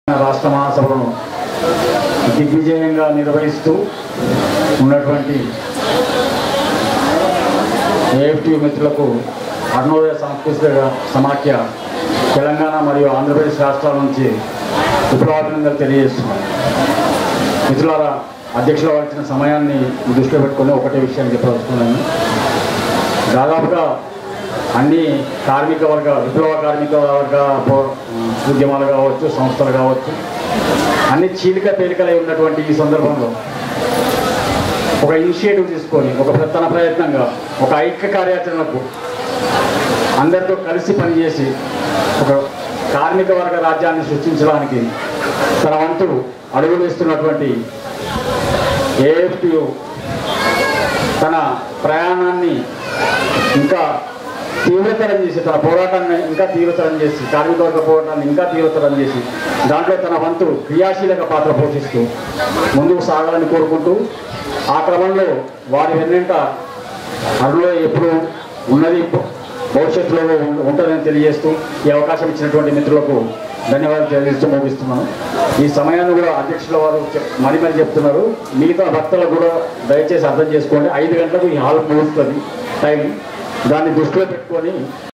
రాష్ట్ర మహాసభను దిగ్విజయంగా నిర్వహిస్తూ ఉన్నటువంటి ఏఎఫ్టీ మిత్రులకు అరుణోదయ సాంస్కృతిక సమాఖ్య తెలంగాణ మరియు ఆంధ్రప్రదేశ్ రాష్ట్రాల నుంచి విప్లవాభినందనలు తెలియజేస్తున్నాను మిత్రులారా అధ్యక్షులు వచ్చిన సమయాన్ని దృష్టిలో పెట్టుకొని ఒకటే విషయాన్ని చెప్పదలుచుకున్నాను దాదాపుగా అన్ని కార్మిక వర్గ విప్లవ కార్మిక వర్గ పో- ఉద్యమాలు కావచ్చు సంస్థలు కావచ్చు అన్ని చీలిక పేలికలై ఉన్నటువంటి ఈ సందర్భంలో ఒక ఇనిషియేటివ్ తీసుకొని ఒక తన ప్రయత్నంగా ఒక ఐక్య కార్యాచరణకు అందరితో కలిసి పనిచేసి ఒక కార్మిక వర్గ రాజ్యాన్ని సృష్టించడానికి తన వంతు అడుగు వేస్తున్నటువంటి ఏఎఫ్టియు తన ప్రయాణాన్ని ఇంకా తీవ్రతరం చేసి తన పోరాటాన్ని ఇంకా తీవ్రతరం చేసి కార్మిక వర్గ పోరాటాన్ని ఇంకా తీవ్రతరం చేసి దాంట్లో తన వంతు క్రియాశీలక పాత్ర పోషిస్తూ ముందుకు సాగాలని కోరుకుంటూ ఆ క్రమంలో వారి వెన్నంట అరులో ఎప్పుడు ఉన్నది భవిష్యత్తులో ఉం- ఉంటుందని తెలియజేస్తూ ఈ అవకాశం ఇచ్చినటువంటి మిత్రులకు ధన్యవాదాలు తెలియజేస్తూ ముగిస్తున్నాను ఈ సమయాన్ని కూడా అధ్యక్షుల వారు చెప్- మరి మరి చెప్తున్నారు మిగతా భక్తులకు కూడా దయచేసి అర్థం చేసుకోండి ఐదు గంటలకు ఈ హాల్ ముగుస్తుంది టైం దాన్ని దృష్టిలో పెట్టుకొని